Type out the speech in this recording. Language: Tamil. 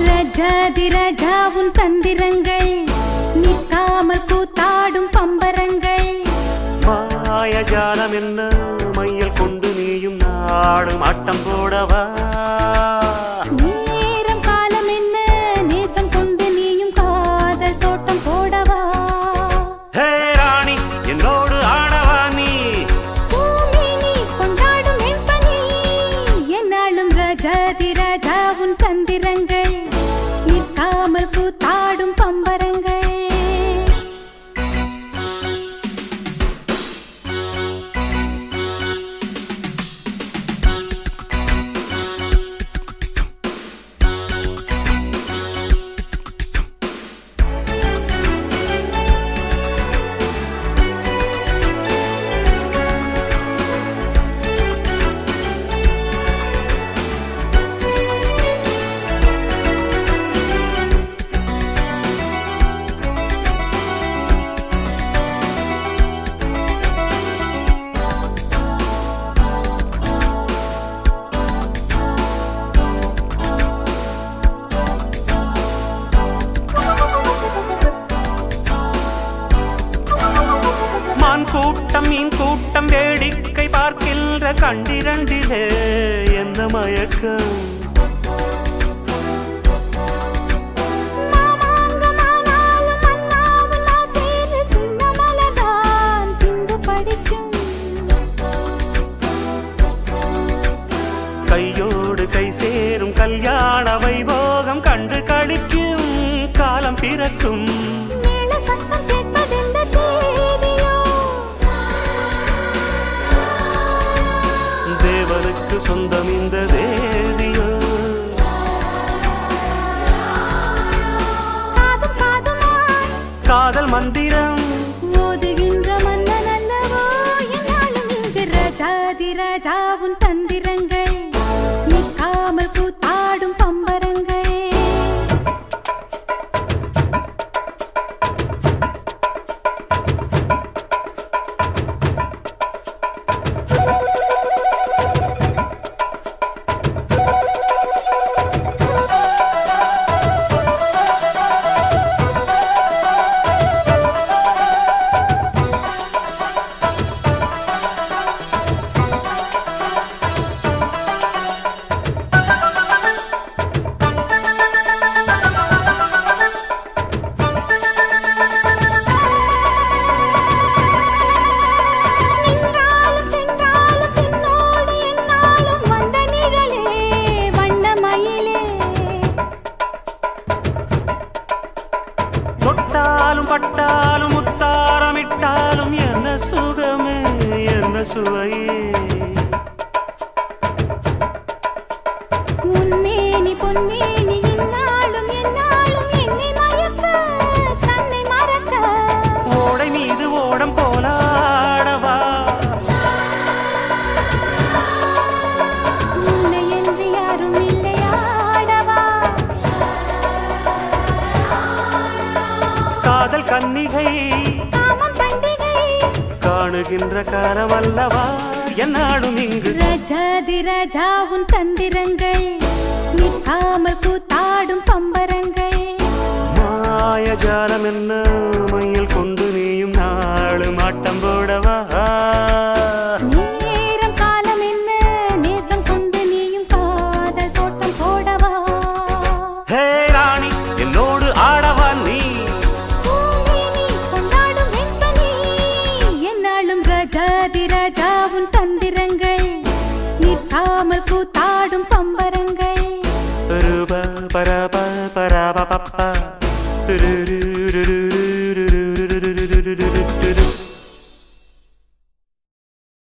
ரஜாதி ரஜாவுன் தந்திரங்கள் நிற்காமல் கூத்தாடும் பம்பரங்கள் மாயஜாலம் என்ன மையல் கொண்டு நீயும் நாடும் ஆட்டம் போடவா நேரம் காலம் என்ன நேசம் கொண்டு நீயும் காதல் தோட்டம் போடவா ஹே ராணி என்னோடு ஆடவா நீ பூமேனி கொண்டாடும் வெண்பனி என்னாலும் ரஜாதி ரஜாவுன் தந்திரங்கள் நிற்காமல் கூத்தாடும் பம்பரங்கள் மான் கூட்டம் மீன் கூட்டம் வேடிக்கை பார்க்கின்ற கண்டிரண்டிலே என்ன மயக்கம் மாமாங்கமானாலும் மன்னாவில் நான் சேரு சின்ன மலர்தான் சிந்து படிக்கும் கையோடு கை சேரும் கல்யாண வைபோகம் கண்டு கழிக்கும் காலம் பிறக்கும் மேல சத்தம் கேட்பதெந்த தேதியோ தேவனுக்கு சொந்தம் இந்த தேவியோ காதும் காதுமாய் காதல் மந்திரம் ஓதுகின்ற மன்னன் அல்லவோ என்னாலும் இங்கு ரஜாதி ராஜாவுன் தந்திரங்கள் நிற்காமல் கூத்தாடும் பம்பரங்கள் நின்றாலும் சென்றாலும் பின்னோடு என்னாலும் வந்த நிழலே வண்ணமயிலே தொட்டாலும் பட்டாலும் முத்தாரமிட்டாலும் என்ன சுகமே என்ன சுவையே உன்மேனி பொன்மேனி என்னாலும் என்னாலும் என்னை மயக்க தன்னை மறக்க ஓடை மீது ஓடம் போலாடவா உன்னை என்று யாரும் இல்லையாடவா காதல் கன்னிகை காமம் பண்டிகை காணுகின்ற காலமல்லவா என்னாடும் இங்கு ரஜாதி ராஜாவுன் தந்திரங்கள் நிற்காமல் கூத்தாடும் பம்பரங்கள் மாயஜாலம் என்ன மையில் கொண்டு நீயும் நாளும் ஆட்டம் போடவா